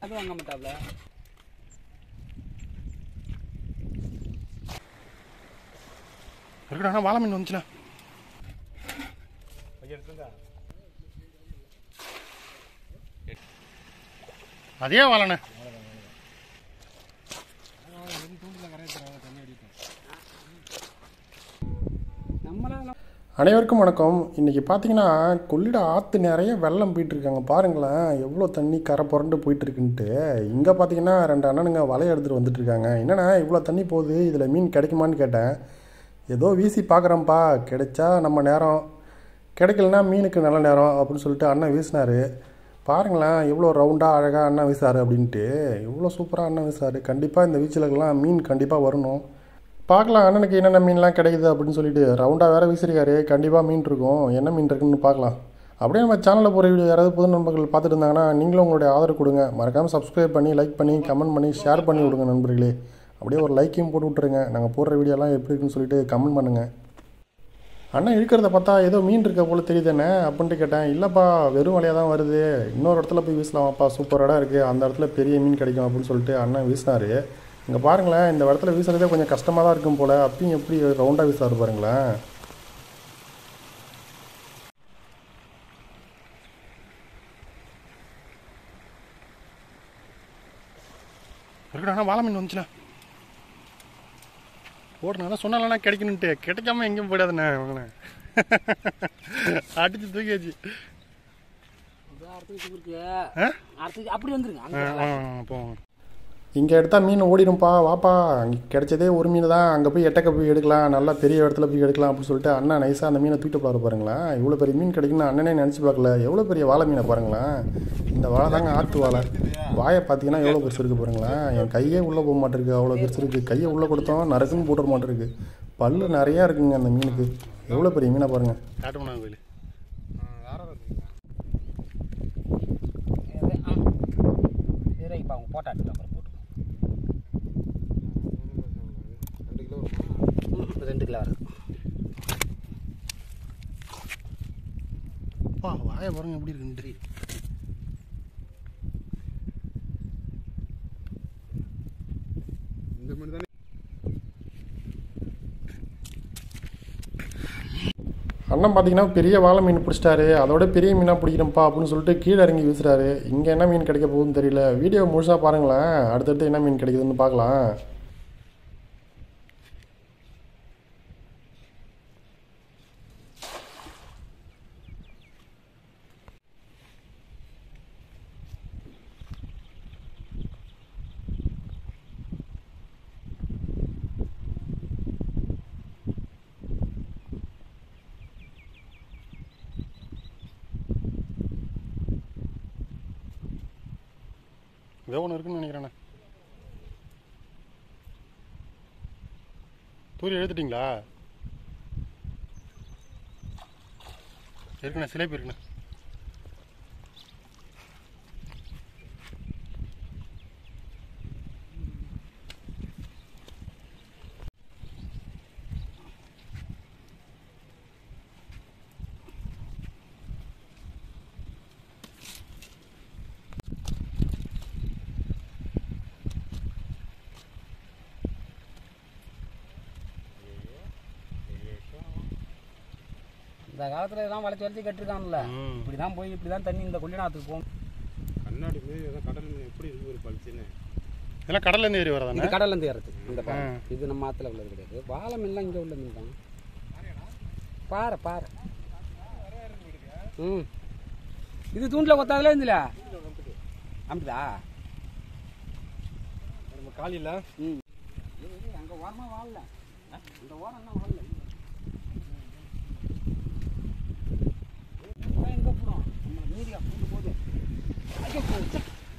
அது வாங்க மாட்டாப்ல இருக்குடா வாழை மீன் வந்துச்சுண்ணா அதே வாழண்ணே நம்மளால அனைவருக்கும் வணக்கம் இன்றைக்கி பார்த்தீங்கன்னா கொள்ளிட ஆற்று நிறைய வெள்ளம் போயிட்டு இருக்காங்க பாருங்களேன் எவ்வளோ தண்ணி கரை புரண்டு போயிட்டு இருக்குன்ட்டு இங்கே பார்த்தீங்கன்னா ரெண்டு அண்ணனுங்க வலையை எடுத்துகிட்டு வந்துட்டு இருக்காங்க என்னண்ணா இவ்வளோ தண்ணி போகுது இதில் மீன் கிடைக்குமான்னு கேட்டேன் ஏதோ வீசி பார்க்குறேன்ப்பா கிடைச்சா நம்ம நேரம் கிடைக்கலனா மீனுக்கு நல்ல நேரம் அப்படின்னு சொல்லிட்டு அண்ணன் வீசினாரு பாருங்களேன் எவ்வளோ ரவுண்டாக அழகாக அண்ணன் வீசாரு அப்படின்ட்டு எவ்வளோ சூப்பராக அண்ணன் வீசாரு கண்டிப்பாக இந்த வீச்சிலக்கெல்லாம் மீன் கண்டிப்பாக வரணும் பார்க்கலாம் அண்ணனுக்கு என்னென்ன மீன்லாம் கிடைக்குது அப்படின்னு சொல்லிட்டு ரவுண்டாக வேறு வீசிருக்காரு கண்டிப்பாக மீன் இருக்கும் என்ன மீன் இருக்குன்னு பார்க்கலாம் அப்படியே நம்ம சேனலில் போகிற வீடியோ யாராவது புது நண்பர்கள் பார்த்துட்டு இருந்தாங்கன்னா நீங்களும் உங்களுடைய ஆதரவு கொடுங்க மறக்காமல் சப்ஸ்கிரைப் பண்ணி லைக் பண்ணி கமெண்ட் பண்ணி ஷேர் பண்ணி விடுங்க நண்பர்களே அப்படியே ஒரு லைக்கையும் போட்டு விட்ருங்க நாங்கள் போடுற வீடியோலாம் எப்படி இருக்குன்னு சொல்லிட்டு கமெண்ட் பண்ணுங்கள் அண்ணன் இழுக்கிறத பார்த்தா ஏதோ மீன் இருக்க போல தெரியுதுண்ணே அப்படின்ட்டு கேட்டேன் இல்லைப்பா வெறும் வலையாக தான் வருது இன்னொரு இடத்துல போய் வீசலாமாப்பா சூப்பர் இடம் இருக்குது அந்த இடத்துல பெரிய மீன் கிடைக்கும் அப்படின்னு சொல்லிட்டு அண்ணன் வீசினாரு இங்கே பாருங்களேன் இந்த இடத்துல வீசுறதே கொஞ்சம் கஷ்டமாக தான் இருக்கும் போல் அப்பயும் எப்படி ரவுண்டாக வீசாரு பாருங்களேன் இருக்குடா வாழை மீன் வந்துச்சுண்ணா ஓடுனா சொன்னாலண்ணா கிடைக்கணுன்ட்டு கிடைக்காம எங்கேயும் போயிடாதுண்ணே அவங்கண்ணே அடிச்சு தூக்கியாச்சு இது அடுத்தது இருக்கு ஆ? அடுத்தது அப்படி வந்துருங்க அங்க ஆ, ஆ, போங்க இங்கே எடுத்தால் மீன் ஓடிடும்பா வாப்பா அங்கே கிடைச்சதே ஒரு மீன் தான் அங்கே போய் எட்டக்க போய் எடுக்கலாம் நல்லா பெரிய இடத்துல போய் எடுக்கலாம் அப்படின்னு சொல்லிட்டு அண்ணா நைஸாக அந்த மீனை தூக்கிட்டு போகிற பாருங்களேன் இவ்வளோ பெரிய மீன் கிடைக்குன்னு அண்ணனே நினச்சி பார்க்கல எவ்வளோ பெரிய வாழை மீனை பாருங்களேன் இந்த வாழை தாங்க ஆற்று வாழை வாயை பார்த்தீங்கன்னா எவ்வளோ பெருசு இருக்குது பாருங்களேன் என் கையே உள்ளே போக மாட்டிருக்கு அவ்வளோ பெருசு இருக்குது கையை உள்ளே கொடுத்தோம் நறுக்குன்னு போட்டுற மாட்டிருக்கு பல்லு நிறையா இருக்குங்க அந்த மீனுக்கு எவ்வளோ பெரிய மீனை பாருங்கள் காட்டுமண்ணா கோயில் இது, ஆ. இரு, இப்ப அவங்க போட்டா எடுத்துட்டு அப்புறம் போட்டு ம், ரெண்டு கிலோ வரும் அப்பா வாயை பாருங்க எப்படி இருக்குன்னு அண்ணன் பார்த்தீங்கன்னா பெரிய வாழை மீன் பிடிச்சிட்டாரு அதோட பெரிய மீனாக பிடிக்கிறேன்ப்பா அப்படின்னு சொல்லிட்டு கீழே இறங்கி வீசுறாரு இங்கே என்ன மீன் கிடைக்க போகுதுன்னு தெரியல வீடியோ முழுசாக பாருங்களேன் அடுத்தடுத்து என்ன மீன் கிடைக்குதுன்னு பார்க்கலாம் ஏதோ ஒன்று இருக்குன்னு நினைக்கிறேண்ணே தூரி எழுத்துட்டிங்களா இருக்குண்ணே சிலேபி இருக்குண்ணே இந்த காலத்துல இதெல்லாம் வளைச்சு வளைச்சு கட்டிருக்கான்ல ம். இப்படிதான் போய் இப்படிதான் தண்ணி இந்த கொள்ளிடாத்துக்கு போகும் கண்ணாடி மீன் ஏதோ கடல் மீன் எப்படி இருக்கு ஒரு பளிச்சுன்னு இதெல்லாம் கடல்லேருந்து ஏறி வரதானே இது கடல்ல இருந்து ஏறது இந்த பாறை ஆ. இது நம்ம ஆத்துல உள்ளது கிடையாது வாழை மீன்லாம் இங்க உள்ள மீன் தான் பாறை பாறை ம் இது தூண்டில் கொத்தாதுல இருந்துல அப்படிதா நம்ம காலையில் ம் அங்க ஓரமா வாழல இந்த ஓரம் தான் வாழல எங்க போடும் நம்ம மீறியா கூட்டு போகுது ஐயோ, ச்சே.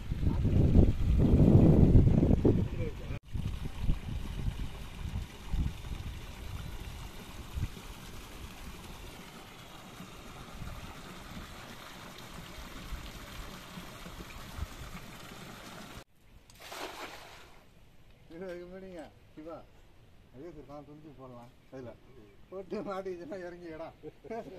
எப்படிங்க சிவா அதே சார் நான் துணிச்சு போடலாம் அதில் போட்டு மாட்டிச்சுன்னா இறங்கி இடம்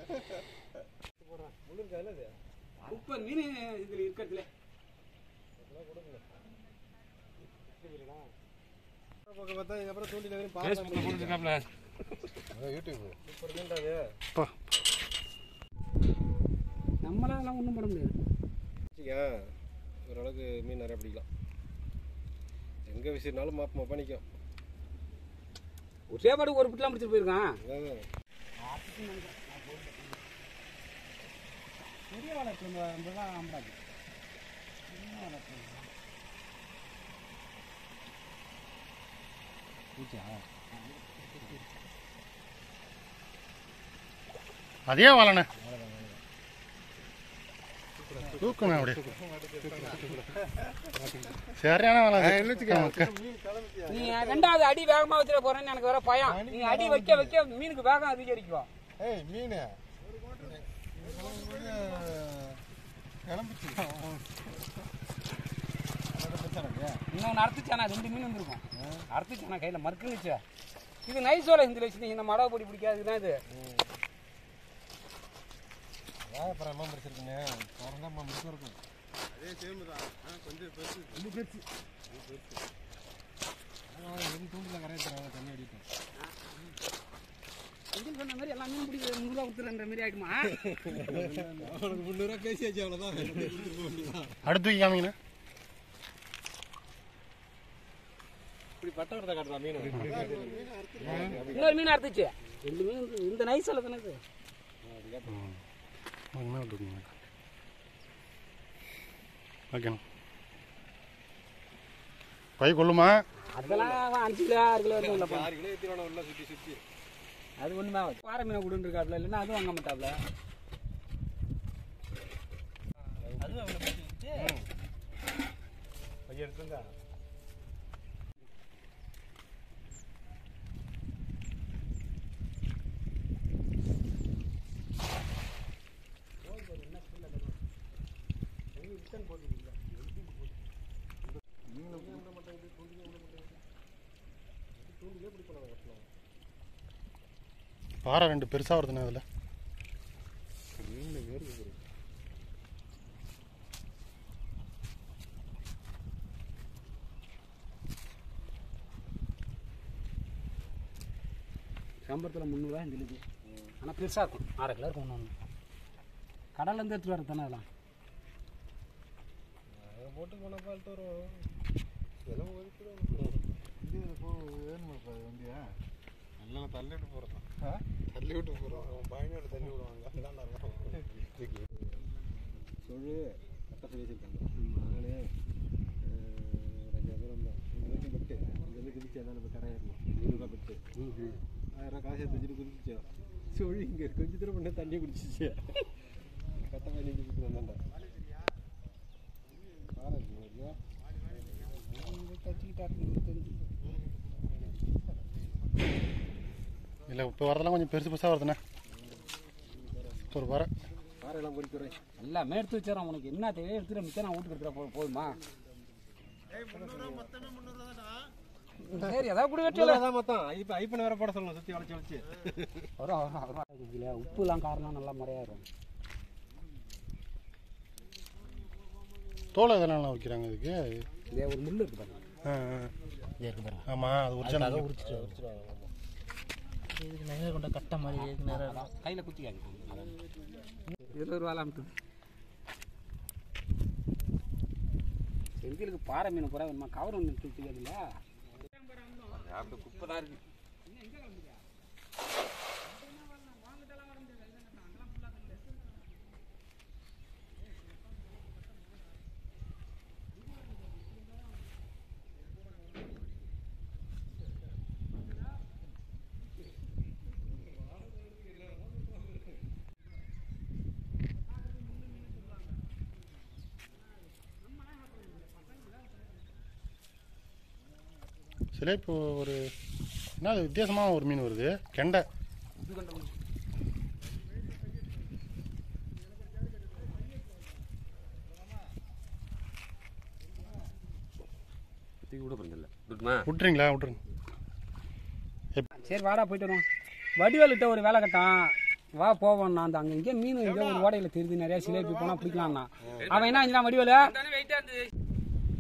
முப்பது மீன் இதுல இருக்கிறதுல பக்கம் பார்த்தா இதுக்கப்புறம் தூண்டில வெறும் பாறை ஃபேஸ்புக்கில் போட்டுருக்காப்ல அதான் யூடியூப் இப்போ இருக்குன்றது அப்பா நம்மளால ஒன்றும் பண்ண முடியாது வச்சுக்க ஓரளவுக்கு மீன் நிறைய பிடிக்கலாம் எங்கே விசிறினாலும் மாப் மாப்பா நிற்கும் ஒரு சேப்பாடு ஒரு பிட்டெலாம் பிடிச்சிட்டு போயிருக்கான் அதான் பெரிய வளர்ச்சி ஐம்பது ஐம்பது பூச்சா அதே வளண்ணே தூக்கணும் அப்படியே சரியான வலை அது. நீ ரெண்டாவது அடி வேகமா வச்சிட போறேன்னு எனக்கு வர பயம் நீ அடி வைக்க வைக்க மீனுக்கு வேகம் அதிகரிக்கும் ஏய் மீன் கிளம்பிச்சு இன்னொன்று அறுத்துச்சானா ரெண்டு மீன் வந்துருக்கும் அறுத்துச்சானா கையில் மறுக்குனுச்சு இது நைஸோல இந்த வச்சு இந்த மடவை பொடி பிடிக்காதுன்னா இது வாழைப்பழம் அம்மா முடிச்சிருக்குங்க பிறந்தா அம்மா முடிச்சு இருக்கும் அதே சேம் தான் கொஞ்சம் பெருசு ரொம்ப பெருசு எதுவும் தூண்டில் கரையை தராங்க தண்ணி அடிப்போம் செந்தில் சொன்ன மாதிரி எல்லா மீன் பிடிக்கிறது முந்நூறுவா கொடுத்துருன்ற மாதிரி ஆயிடுமா அவனுக்கு முந்நூறுவா பேசியாச்சு அவ்வளோதான் அடுத்து தூக்கி காமிங்கண்ணே இப்படி பட்டவரத்தை காட்டுறான் மீன் இன்னொரு மீன் அறுத்துச்சு ரெண்டு மீன் இருந்து- இந்த நைஸில் தானே இது கொஞ்சமே விட்டுருங்க ஓகேண்ணா பை கொள்ளுமா அதெல்லாம் அஞ்சு கிலோ ஆறு கிலோ வரைக்கும் இல்லைப்பா ஆறு கிலோ ஏற்றிடுவான உள்ள சுற்றி சுற்றி அது ஒண்ணுமே ஆகாது பாறை மீனை கொடுன்னு இருக்காப்ல இல்லைன்னா அதுவும் வாங்க மாட்டாப்ல அதுவும் அவ்வளோ பையன் எடுத்துருந்தா பாறை ரெண்டு பெருசாக வருதுண்ணே அதில் சம்பரத்தில் முந்நூறுவா இந்த இது ஆனால் பெருசாக இருக்கும் அரை கிலோ இருக்கும் ஒன்று ஒன்று கடல்லேருந்து எடுத்துகிட்டு வரது தானே அதெல்லாம் அதை போட்டு போன பால்ட்டு வரும் இதெல்லாம் ஒதுக்கிடும் இது போ வேணுமா வண்டியா எல்லாம் தள்ளி விட்டு போகிறதான் தள்ளி விட்டு போகிறோம் அவன் பயனோட தள்ளி விடுவாங்க அதான் சொல்லு கட்ட சொல்லி வச்சிருக்காங்க நானே ஒரு அஞ்சாயிரம் பேர் வந்தோம் இங்கே வரைக்கும் பட்டு இங்கேருந்து குதிச்சு அதான் இப்போ கரை ஏறணும் நூறுரூவா பட்டு ஆயிரம் காசு எடுத்து வச்சுட்டு குதிச்சோம் சொல்லி இங்கே கொஞ்சம் தூரம் பண்ண தண்ணி குடிச்சிச்சு கட்ட பண்ணி குடிச்சிட்டு வந்தாண்டா பாரு இல்லையா இல்லை இப்போ வரதெல்லாம் கொஞ்சம் பெருசு பெருசாக வருதுண்ணே ஒரு பாறை பாறையெல்லாம் பொறிக்கிறேன் எல்லாமே எடுத்து வச்சிடறோம் உனக்கு என்ன தேவையோ எடுத்துட்டு மிச்சம் நான் வீட்டுக்கு எடுத்துகிற போ போதுமா சரி ஏதாவது கூட வச்சு அதான் மொத்தம் இப்போ ஐப்பன் வேற போட சொல்லணும் சுற்றி வளைச்சி வளைச்சி வரும் வரும் வரும் இல்லையா உப்புலாம் காரணம் நல்லா முறையாயிரும் தோலை இதெல்லாம் வைக்கிறாங்க இதுக்கு இதே ஒரு முள்ளு இருக்கு பாருங்க ஆ ஆ. இதே இருக்கு பாருங்க ஆமாம் அது ஒரிஜினல் இதுக்கு நகை கொண்ட கட்ட மாதிரி இருக்கு நேரம் கையில் குத்திக்காங்க இருபது ரூபா அமுத்துது செந்திலுக்கு பாறை மீன் பூரா வேணுமா கவர் ஒன்று தூக்கிக்கிறதுல குப்பை தான் இருக்கு சில இப்போ ஒரு என்ன அது வித்தியாசமாக ஒரு மீன் வருது கெண்டை தூக்கி விட போறதில்ல இருக்குமா விட்டுறீங்களா விட்டுருங்க சரி வாடா போயிட்டு வருவோம் வடிவேலுட்ட ஒரு வேலை கட்டான் வா போவோம் நான் அங்கே இங்கே மீன் எங்கேயோ ஒரு ஓடையில் தெரியுது நிறைய சிலேபி போனால் பிடிக்கலாம்னா அவன் என்ன செஞ்சான் வடிவேலு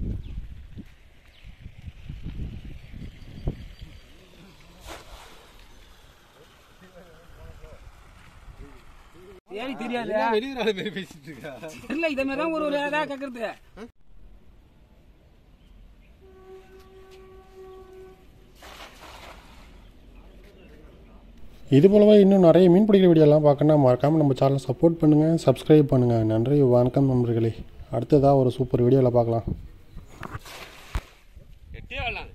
ஏறி தெரியாது வெளியூர் ஆளு மாரி பேசிட்டு இருக்கா இல்ல இதே மாதிரி தான் ஒரு ஒரு இதா கேக்குறது இது போலவே இன்னும் நிறைய மீன் பிடிக்கிற வீடியோலாம் பார்க்கணுன்னா மறக்காமல் நம்ம சேனலை சப்போர்ட் பண்ணுங்கள் சப்ஸ்கிரைப் பண்ணுங்கள் நன்றி வணக்கம் நண்பர்களே அடுத்ததாக ஒரு சூப்பர் வீடியோவில் பார்க்கலாம் எட்டே வரலாம்